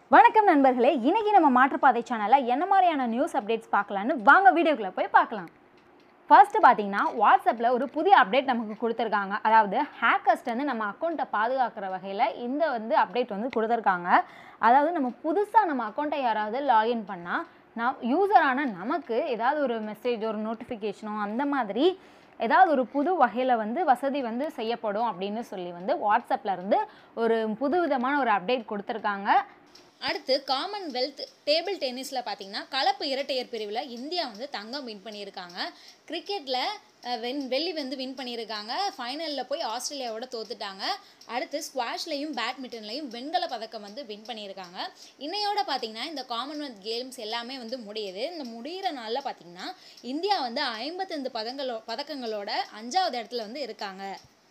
வணக்கம் நண்பர்களே இன்னைக்கு நம்ம மாற்றுப்பாதை சேனலில் என்ன மாதிரியான நியூஸ் அப்டேட்ஸ் பார்க்கலான்னு வாங்க வீடியோக்குள்ளே போய் பார்க்கலாம் ஃபர்ஸ்ட்டு பார்த்தீங்கன்னா வாட்ஸ்அப்பில் ஒரு புதிய அப்டேட் நமக்கு கொடுத்துருக்காங்க அதாவது ஹேக்கர்ஸ்ட் வந்து நம்ம அக்கௌண்ட்டை பாதுகாக்கிற வகையில் இந்த வந்து அப்டேட் வந்து கொடுத்துருக்காங்க அதாவது நம்ம புதுசாக நம்ம அக்கௌண்ட்டை யாராவது லாகின் பண்ணால் நான் யூசரான நமக்கு ஏதாவது ஒரு மெசேஜ் ஒரு நோட்டிஃபிகேஷனோ அந்த மாதிரி ஏதாவது ஒரு புது வகையில் வந்து வசதி வந்து செய்யப்படும் அப்படின்னு சொல்லி வந்து வாட்ஸ்அப்பில் இருந்து ஒரு புதுவிதமான ஒரு அப்டேட் கொடுத்துருக்காங்க அடுத்து காமன்வெல்த் டேபிள் டென்னிஸில் பார்த்தீங்கன்னா கலப்பு இரட்டையர் பிரிவில் இந்தியா வந்து தங்கம் வின் பண்ணியிருக்காங்க கிரிக்கெட்டில் வென் வெள்ளி வந்து வின் பண்ணியிருக்காங்க ஃபைனலில் போய் ஆஸ்திரேலியாவோட தோத்துட்டாங்க அடுத்து ஸ்குவாஷ்லையும் பேட்மிண்டன்லையும் வெண்கல பதக்கம் வந்து வின் பண்ணியிருக்காங்க இன்னையோட பார்த்தீங்கன்னா இந்த காமன்வெல்த் கேம்ஸ் எல்லாமே வந்து முடியுது இந்த முடிகிற நாளில் பார்த்தீங்கன்னா இந்தியா வந்து ஐம்பத்தைந்து பதங்களோ பதக்கங்களோட அஞ்சாவது இடத்துல வந்து இருக்காங்க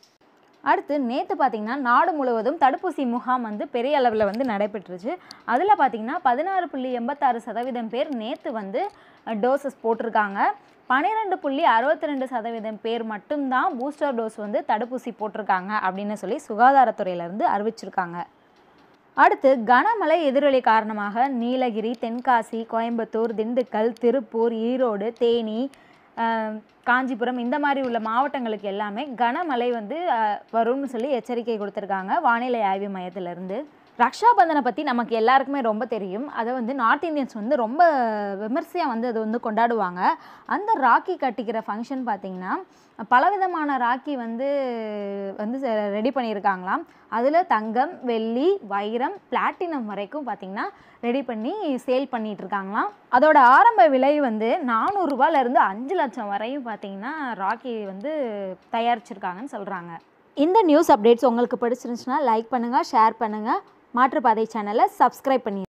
அடுத்து நேற்று பார்த்தீங்கன்னா நாடு முழுவதும் தடுப்பூசி முகாம் வந்து பெரிய அளவில் வந்து நடைபெற்றுச்சு அதில் பார்த்தீங்கன்னா பதினாறு புள்ளி எண்பத்தாறு சதவீதம் பேர் நேற்று வந்து டோசஸ் போட்டிருக்காங்க பன்னிரெண்டு புள்ளி அறுபத்தி ரெண்டு சதவீதம் பேர் மட்டும்தான் பூஸ்டர் டோஸ் வந்து தடுப்பூசி போட்டிருக்காங்க அப்படின்னு சொல்லி சுகாதாரத்துறையிலேருந்து அறிவிச்சிருக்காங்க அடுத்து கனமழை எதிரொலி காரணமாக நீலகிரி தென்காசி கோயம்புத்தூர் திண்டுக்கல் திருப்பூர் ஈரோடு தேனி ஆஹ், காஞ்சிபுரம் இந்த மாதிரி உள்ள மாவட்டங்களுக்கு எல்லாமே கனமழை வந்து ஆஹ், வரும்னு சொல்லி எச்சரிக்கை கொடுத்துருக்காங்க வானிலை ஆய்வு மையத்திலிருந்து ரக்ஷாபந்தனை பற்றி நமக்கு எல்லாருக்குமே ரொம்ப தெரியும் அதை வந்து நார்த் இந்தியன்ஸ் வந்து ரொம்ப விமர்சையாக வந்து அது வந்து கொண்டாடுவாங்க அந்த ராக்கி கட்டிக்கிற ஃபங்க்ஷன் பார்த்திங்கன்னா பலவிதமான ராக்கி வந்து வந்து ரெடி பண்ணியிருக்காங்களாம் அதில் தங்கம் வெள்ளி வைரம் பிளாட்டினம் வரைக்கும் பார்த்திங்கன்னா ரெடி பண்ணி சேல் பண்ணிட்டு இருக்காங்களாம் அதோட ஆரம்ப விலை வந்து நானூறுரூவாலேருந்து அஞ்சு லட்சம் வரையும் பார்த்திங்கன்னா ராக்கி வந்து தயாரிச்சிருக்காங்கன்னு சொல்கிறாங்க இந்த நியூஸ் அப்டேட்ஸ் உங்களுக்கு பிடிச்சிருந்துச்சுன்னா லைக் பண்ணுங்கள் ஷேர் பண்ணுங்கள் மாற்றுப்பாதை சேனலை சப்ஸ்கிரைப் பண்ணி